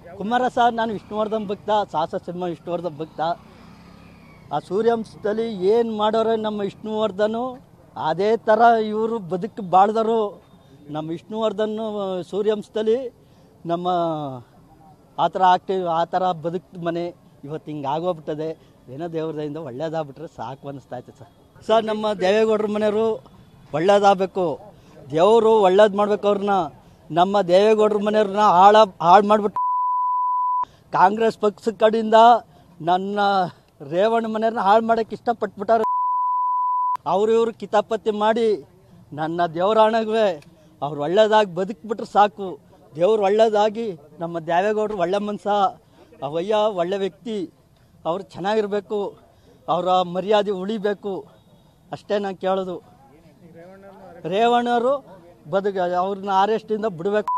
Kumara sir ನಾನು ವಿಷ್ಣುವರ್ಧನ್ ಭಕ್ತ ಸಾಹಸ ಸಿಂಹ ವಿಷ್ಣುವರ್ಧನ್ ಭಕ್ತ ಆ ಸೂರ್ಯಾಂಶದಲ್ಲಿ ಏನು ಮಾಡೋರೆ ನಮ್ಮ ವಿಷ್ಣುವರ್ಧನು ಅದೇ ಥರ ಇವರು ಬದುಕು ಬಾಳ್ದರು ನಮ್ಮ ವಿಷ್ಣುವರ್ಧನ್ ಸೂರ್ಯಾಂಶದಲ್ಲಿ ನಮ್ಮ ಆ ಥರ ಆಗ್ತೀವಿ ಆ ಥರ ಬದುಕು ಮನೆ ಇವತ್ತು ಹಿಂಗೆ ಆಗೋಗ್ಬಿಟ್ಟದೆ ಏನೋ ದೇವ್ರದಿಂದ ಒಳ್ಳೇದಾಗ್ಬಿಟ್ರೆ ಸಾಕು ಅನ್ನಿಸ್ತಾ ಐತೆ ಸರ್ ಸರ್ ನಮ್ಮ ದೇವೇಗೌಡರ ಮನೆಯವರು ಒಳ್ಳೇದಾಗಬೇಕು ದೇವರು ಒಳ್ಳೇದು ಮಾಡ್ಬೇಕು ಅವ್ರನ್ನ ನಮ್ಮ ದೇವೇಗೌಡರ ಮನೆಯವ್ರನ್ನ ಹಾಳ ಹಾಳು ಮಾಡ್ಬಿಟ್ಟು ಕಾಂಗ್ರೆಸ್ ಪಕ್ಷದ ಕಡೆಯಿಂದ ನನ್ನ ರೇವಣ್ಣ ಮನೆಯವ್ರನ್ನ ಹಾಳು ಮಾಡೋಕ್ಕೆ ಇಷ್ಟಪಟ್ಬಿಟ್ಟಾರೆ ಅವ್ರು ಇವರು ಕಿತಾಪತಿ ಮಾಡಿ ನನ್ನ ದೇವರಾಣಗುವೆ ಅವ್ರು ಒಳ್ಳೇದಾಗಿ ಬದುಕ್ಬಿಟ್ರೆ ಸಾಕು ದೇವ್ರು ಒಳ್ಳೇದಾಗಿ ನಮ್ಮ ದೇವೇಗೌಡರು ಒಳ್ಳೆ ಮನ್ಸ ಅವಯ್ಯ ಒಳ್ಳೆ ವ್ಯಕ್ತಿ ಅವ್ರು ಚೆನ್ನಾಗಿರಬೇಕು ಅವರ ಮರ್ಯಾದೆ ಉಳಿಬೇಕು ಅಷ್ಟೇ ನಾನು ಕೇಳೋದು ರೇವಣ್ಣವರು ಬದುಕ ಅವ್ರನ್ನ ಅರೆಸ್ಟಿಂದ ಬಿಡಬೇಕು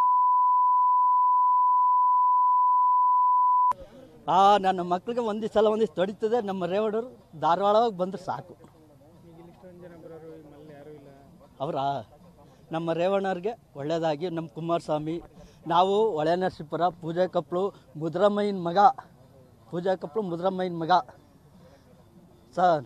ಆ ನನ್ನ ಮಕ್ಕಳಿಗೆ ಒಂದಿಷ್ಟು ಸಲ ಒಂದಿಷ್ಟು ತೊಡಿತದೆ ನಮ್ಮ ರೇವಣ್ಣವರು ಧಾರವಾಡವಾಗಿ ಬಂದ್ರೆ ಸಾಕು ಅವರ ನಮ್ಮ ರೇವಣ್ಣವ್ರಿಗೆ ಒಳ್ಳೆಯದಾಗಿ ನಮ್ಮ ಕುಮಾರಸ್ವಾಮಿ ನಾವು ಒಳೆ ನರಸೀಪುರ ಪೂಜೆ ಕಪ್ಪಳು ಮುದ್ರಮ್ಮಯ್ಯನ ಮಗ ಪೂಜೆ ಕಪ್ಪಳು ಮುದ್ರಮ್ಮಯ್ಯನ ಮಗ ಸರ್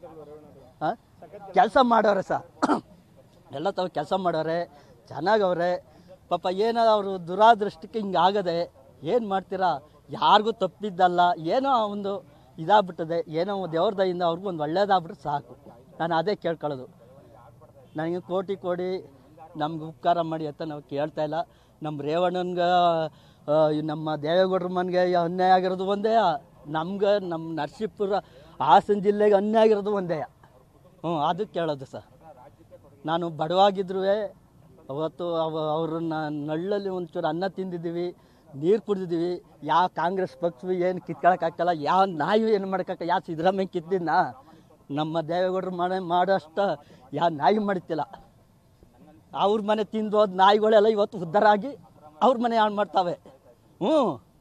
ಕೆಲಸ ಮಾಡೋರೆ ಸರ್ ಎಲ್ಲ ತಾವು ಕೆಲಸ ಮಾಡೋರೆ ಚೆನ್ನಾಗವ್ರೆ ಪಾಪ ಏನೋ ಅವರು ದುರಾದೃಷ್ಟಕ್ಕೆ ಹಿಂಗೆ ಆಗದೆ ಏನು ಮಾಡ್ತೀರಾ ಯಾರಿಗೂ ತಪ್ಪಿದ್ದಲ್ಲ ಏನೋ ಒಂದು ಇದಾಗ್ಬಿಟ್ಟದೆ ಏನೋ ದೇವ್ರ ದಯಿಂದ ಅವ್ರಿಗೂ ಒಂದು ಒಳ್ಳೇದಾಗ್ಬಿಟ್ರೆ ಸಾಕು ನಾನು ಅದೇ ಕೇಳ್ಕೊಳ್ಳೋದು ನನಗೆ ಕೋಟಿ ಕೋಟಿ ನಮ್ಗೆ ಉಪಕಾರ ಮಾಡಿ ಅಂತ ನಾವು ಕೇಳ್ತಾ ಇಲ್ಲ ನಮ್ಮ ರೇವಣ್ಣನ್ಗೆ ಆ, ಈ ನಮ್ಮ ದೇವೇಗೌಡ್ರ ಮನೆಗೆ ಅನ್ಯಾಯ ಆಗಿರೋದು ಒಂದೇ ನಮ್ಗೆ ನಮ್ಮ ನರಸೀಪುರ ಹಾಸನ ಜಿಲ್ಲೆಗೆ ಅನ್ಯಾಯ ಆಗಿರೋದು ಒಂದೇ ಹ್ಞೂ ಅದು ಕೇಳೋದು ಸರ್ ನಾನು ಬಡವಾಗಿದ್ರು ಅವತ್ತು ಅವ ಅವ್ರನ್ನ ನಳ್ಳಲ್ಲಿ ಒಂಚೂರು ಅನ್ನ ತಿಂದಿದ್ದೀವಿ ನೀರು ಕುಡಿದಿದ್ದೀವಿ ಯಾವ ಕಾಂಗ್ರೆಸ್ ಪಕ್ಷ ಏನು ಕಿತ್ಕೊಳಕ್ಕಾಗಲ್ಲ ಯಾವ ನಾಯಿ ಏನು ಮಾಡೋಕ್ಕಾಗ ಯಾವ ಸಿದ್ದರಾಮಯ್ಯ ಕಿತ್ತಿದ್ನ ನಮ್ಮ ದೇವೇಗೌಡರು ಮಾಡೋ ಮಾಡೋಷ್ಟ ಯಾವ ನಾಯಿ ಮಾಡ್ತಿಲ್ಲ ಅವ್ರ ಮನೆ ತಿಂದು ಹೋದ ನಾಯಿಗಳೆಲ್ಲ ಇವತ್ತು ಉದ್ಧಾರ ಆಗಿ ಅವ್ರ ಮನೆ ಹಾಳು ಮಾಡ್ತಾವೆ ಹ್ಞೂ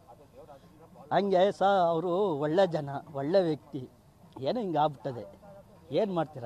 ಹಂಗೆ ಸ ಅವರು ಒಳ್ಳೆ ಜನ ಒಳ್ಳೆ ವ್ಯಕ್ತಿ ಏನೋ ಹಿಂಗೆ ಆಗ್ಬಿಟ್ಟದೆ ಏನು ಮಾಡ್ತೀರಾ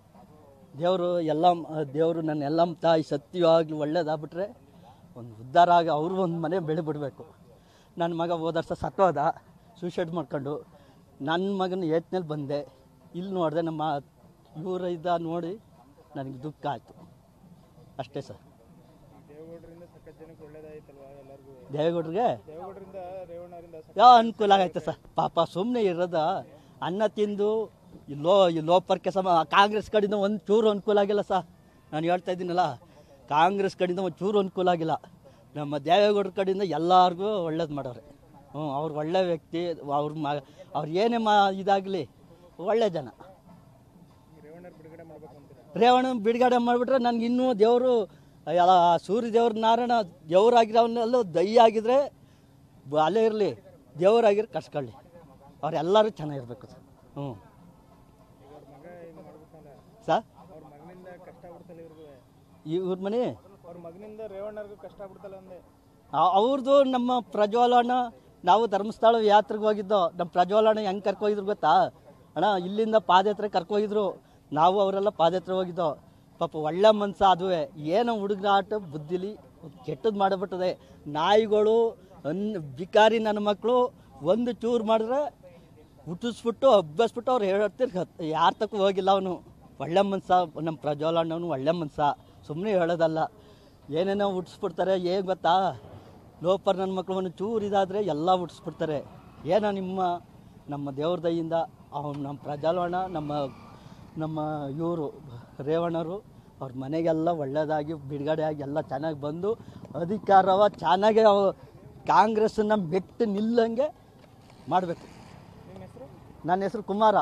ದೇವರು ಎಲ್ಲ ದೇವರು ನನ್ನ ಎಲ್ಲಮ್ಮ ತಾಯಿ ಸತ್ಯವಾಗ್ಲಿ ಒಳ್ಳೇದಾಗ್ಬಿಟ್ರೆ ಒಂದು ಉದ್ಧಾರ ಆಗಿ ಅವರು ಒಂದು ಮನೆ ಬೆಳೆಬಿಡ್ಬೇಕು ನನ್ನ ಮಗ ಹೋದ ವರ್ಷ ಸತ್ತೋದ ಸೂಸೈಡ್ ಮಾಡ್ಕೊಂಡು ನನ್ನ ಮಗನ ಏತ್ನಲ್ಲಿ ಬಂದೆ ಇಲ್ಲಿ ನೋಡಿದೆ ನಮ್ಮ ಇವರ ಇದ್ದ ನೋಡಿ ನನಗೆ ದುಃಖ ಆಯಿತು ಅಷ್ಟೇ ಸರ್ ದೇವೇಗೌಡರಿಂದ ಸಖತ್ ಜನಕ್ಕೆ ಒಳ್ಳೇದಾಯ್ತಲ್ವಾ ಎಲ್ಲರಿಗೂ ದೇವೇಗೌಡರಿಗೆ ದೇವೇಗೌಡರಿಂದ ರೇವಣ್ಣವರಿಂದ ಯಾವ ಅನುಕೂಲ ಆಗೈತೆ ಸರ್ ಪಾಪ ಸುಮ್ಮನೆ ಇರೋದ ಅನ್ನ ತಿಂದು ಈ ಲೋ ಈ ಲೋಪರ್ ಕೆಲಸ ಕಾಂಗ್ರೆಸ್ ಕಡೆಯಿಂದ ಒಂದು ಚೂರು ಅನುಕೂಲ ಆಗಿಲ್ಲ ಸರ್ ನಾನು ಹೇಳ್ತಾ ಇದ್ದೀನಲ್ಲ ಕಾಂಗ್ರೆಸ್ ಕಡೆಯಿಂದ ಒಂದು ಚೂರು ಅನುಕೂಲ ಆಗಿಲ್ಲ ನಮ್ಮ ದೇವೇಗೌಡರ ಕಡೆಯಿಂದ ಎಲ್ಲರಿಗೂ ಒಳ್ಳೇದು ಮಾಡೋರೆ ಹ್ಞೂ ಅವ್ರು ಒಳ್ಳೆ ವ್ಯಕ್ತಿ ಅವ್ರ ಮ ಅವ್ರು ಏನೇ ಮಾ ಇದಾಗಲಿ ಒಳ್ಳೆ ಜನ ರೇವಣ್ಣರ್ ಬಿಡುಗಡೆ ಮಾಡ್ಬೇಕು ಅಂತೀರಾ ರೇವಣ ಬಿಡುಗಡೆ ಮಾಡಿಬಿಟ್ರೆ ನನಗೆ ಇನ್ನೂ ದೇವರು ಎಲ್ಲ ಸೂರ್ಯ ದೇವ್ರ ನಾರಾಯಣ ದೇವರಾಗಿರೋವನ್ನೆಲ್ಲ ದಯ್ಯ ಆಗಿದ್ರೆ ಬ- ಅಲ್ಲೇ ಇರಲಿ ದೇವರಾಗಿರೋ ಕಸ್ಕೊಳ್ಳಿ ಅವರೆಲ್ಲರೂ ಚೆನ್ನಾಗಿರ್ಬೇಕು ಸರ್ ಹ್ಞೂ ಅವ್ರ ಮಗ ಇದು ಮಾಡ್ಬೇಕಲ್ಲ ಸರ್ ಅವ್ರ ಮಗನಿಂದ ಕಷ್ಟ ಆಗ್ಬಿಡ್ತಲ್ಲ ಇವ್ರಿಗೂ ಇವ್ರ ಮನೆ ಅವ್ರ ಮಗನಿಂದ ರೇವಣ್ಣರ್ಗೂ ಕಷ್ಟ ಆಗ್ಬಿಡ್ತಲ್ಲ ಅಂದೆ ಅವ್ರದ್ದು ನಮ್ಮ ಪ್ರಜ್ವಲಣ್ಣ ನಾವು ಧರ್ಮಸ್ಥಳ ಯಾತ್ರೆಗೆ ಹೋಗಿದ್ದೋ ನಮ್ಮ ಪ್ರಜ್ವಲಣ್ಣ ಹೆಂಗೆ ಕರ್ಕೋಗಿದ್ರು ಗೊತ್ತಾ ಅಣ್ಣ ಇಲ್ಲಿಂದ ಪಾದಯಾತ್ರೆ ಕರ್ಕೋಗಿದ್ರು ನಾವು ಅವರೆಲ್ಲ ಪಾದಯಾತ್ರೆ ಹೋಗಿದ್ದೋ ಪಾಪ ಒಳ್ಳೆ ಮನ್ಸ ಅದುವೆ ಏನೋ ಹುಡುಗರ ಆಟ ಬುದ್ಧಿಲಿ ಕೆಟ್ಟದ್ದು ಮಾಡಿಬಿಟ್ಟದೆ ನಾಯಿಗಳು ಅನ್ ಬಿಕಾರಿ ನನ್ನ ಮಕ್ಕಳು ಒಂದು ಚೂರು ಮಾಡಿದ್ರೆ ಹುಟ್ಟಿಸ್ಬಿಟ್ಟು ಹಬ್ಬಸ್ಬಿಟ್ಟು ಅವ್ರು ಹೇಳ್ತಿರ್ ಯಾರ ತಕ್ಕ ಹೋಗಿಲ್ಲ ಅವನು ಒಳ್ಳೆ ಮನ್ಸ ನಮ್ಮ ಪ್ರಜ್ವಲಣ್ಣವನು ಒಳ್ಳೆ ಮನ್ಸ ಸುಮ್ಮನೆ ಹೇಳೋದಲ್ಲ ಏನೇನೋ ಹುಟ್ಟಿಸ್ಬಿಡ್ತಾರೆ ಏನು ಗೊತ್ತಾ ಲೋಪರ್ ನನ್ನ ಮಕ್ಕಳು ಒಂದು ಚೂರು ಇದಾದರೆ ಎಲ್ಲ ಹುಟ್ಟಿಸ್ಬಿಡ್ತಾರೆ ಏನೋ ನಿಮ್ಮ ನಮ್ಮ ದೇವ್ರ ದಯಿಂದ ಅವ್ನು ನಮ್ಮ ಪ್ರಜ್ವಲಣ್ಣ ನಮ್ಮ ನಮ್ಮ ಇವರು ರೇವಣ್ಣರು ಅವ್ರ ಮನೆಗೆಲ್ಲ ಒಳ್ಳೆಯದಾಗಿ ಬಿಡುಗಡೆ ಆಗಿ ಎಲ್ಲ ಚೆನ್ನಾಗಿ ಬಂದು ಅಧಿಕಾರವ ಚೆನ್ನಾಗಿ ಅವ ಕಾಂಗ್ರೆಸ್ಸನ್ನು ಮೆಟ್ಟು ನಿಲ್ಲಂಗೆ ಮಾಡಬೇಕು ನಿಮ್ಮ ಹೆಸರು ನನ್ನ ಹೆಸರು ಕುಮಾರ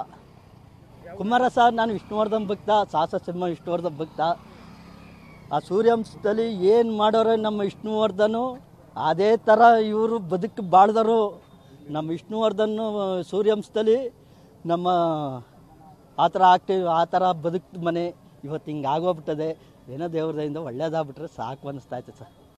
ಕುಮಾರ ಸರ್ ನಾನು ವಿಷ್ಣುವರ್ಧನ್ ಭಕ್ತ ಸಾಹಸ ಸಿಂಹ ವಿಷ್ಣುವರ್ಧನ್ ಭಕ್ತ ಆ ಸೂರ್ಯಾಂಶದಲ್ಲಿ ಏನು ಮಾಡೋರೆ ನಮ್ಮ ವಿಷ್ಣುವರ್ಧನು ಅದೇ ಥರ ಇವರು ಬದುಕು ಬಾಳ್ದರು ನಮ್ಮ ವಿಷ್ಣುವರ್ಧನ್ ಸೂರ್ಯಾಂಶದಲ್ಲಿ ನಮ್ಮ ಆ ಥರ ಆಗ್ತೀವಿ ಆ ಥರ ಬದುಕು ಮನೆ ಇವತ್ತು ಹಿಂಗೆ ಆಗೋಗ್ಬಿಟ್ಟದೆ ಏನೋ ದೇವ್ರದಿಂದ ಒಳ್ಳೇದಾಗ್ಬಿಟ್ರೆ ಸಾಕು ಅನ್ನಿಸ್ತಾ ಐತೆ ಸರ್